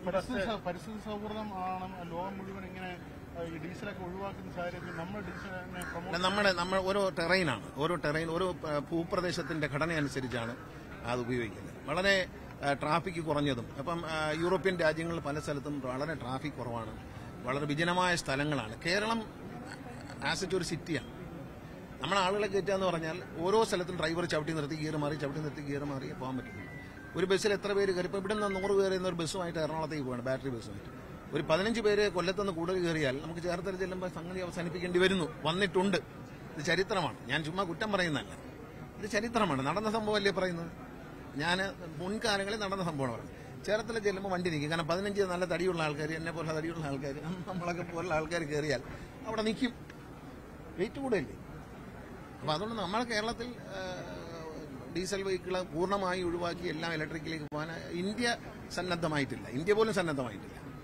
പരിസ്ഥിതി സൗ- പരിസ്ഥിതി സൗഹൃദം ആണ് ലോകം മുഴുവൻ ഇങ്ങനെ ആ, ഈ ഡീസലൊക്കെ ഒഴിവാക്കുന്ന സാഹചര്യത്തിൽ നമ്മൾ ഡീസലിനെ അല്ല, പ്രൊമോട്ട് നമ്മുടെ നമ്മൾ ഓരോ ടെറൈനാണ് ഓരോ ടെറൈൻ ഓരോ ആ, ഭൂപ്രദേശത്തിന്റെ ഘടന അനുസരിച്ചാണ് അത് ഉപയോഗിക്കുന്നത് വളരെ ആ, ട്രാഫിക് കുറഞ്ഞതും അപ്പം ആ, യൂറോപ്യൻ രാജ്യങ്ങളിൽ പല സ്ഥലത്തും വളരെ ട്രാഫിക് കുറവാണ് വളരെ വിജനമായ സ്ഥലങ്ങളാണ് കേരളം ആസിറ്റ് ഒരു സിറ്റിയാണ് നമ്മളെ ആളുകളെ കയറ്റുക എന്ന് പറഞ്ഞാൽ ഓരോ സ്ഥലത്തും ഡ്രൈവർ ചവിട്ടി നിർത്തി ഗിയർ മാറി ചവിട്ടി നിർത്തി ഗിയർ മാറി പോകാൻ പറ്റുന്നു ഒരു ബസ്സിൽ എത്ര പേര് കയറി ഇപ്പം ഇവിടെ നിന്ന് നൂറ് പേര് എന്ന ഒരു ബസ്സുമായിട്ട് എറണാകുളത്തേക്ക് പോവാണ് ബാറ്ററി ബസ്സുമായിട്ട് ഒരു പതിനഞ്ച് പേര് കൊല്ലത്തുനിന്ന് കൂടുതൽ കയറിയാൽ നമുക്ക് ചേർത്തല ചെല്ലുമ്പോൾ സംഗതി അവസാനിപ്പിക്കേണ്ടി വരുന്നു വന്നിട്ടുണ്ട് ഇത് ചരിത്രമാണ് ഞാൻ ചുമ്മാ കുറ്റം പറയുന്നതല്ല ഇത് ചരിത്രമാണ് നടന്ന സംഭവമല്ലേ പറയുന്നത് ഞാൻ മുൻകാലങ്ങളിൽ നടന്ന സംഭവമാണ് ചേർത്തല ചെല്ലുമ്പോൾ വണ്ടി നിൽക്കും കാരണം പതിനഞ്ച് നല്ല തടിയുള്ള ആൾക്കാർ എന്നെ പോലെ തടിയുള്ള ആൾക്കാർ നമ്മളൊക്കെ പോലുള്ള ആൾക്കാർ കയറിയാൽ അവിടെ നിൽക്കും വെയിറ്റ് കൂടെയല്ലേ അപ്പൊ അതുകൊണ്ട് നമ്മൾ കേരളത്തിൽ ആ, ഡീസൽ വെഹിക്കിള് പൂർണ്ണമായി ഒഴിവാക്കി എല്ലാം ഇലക്ട്രിക്കിലേക്ക് പോകാൻ ഇന്ത്യ സന്നദ്ധമായിട്ടില്ല ഇന്ത്യ പോലും സന്നദ്ധമായിട്ടില്ല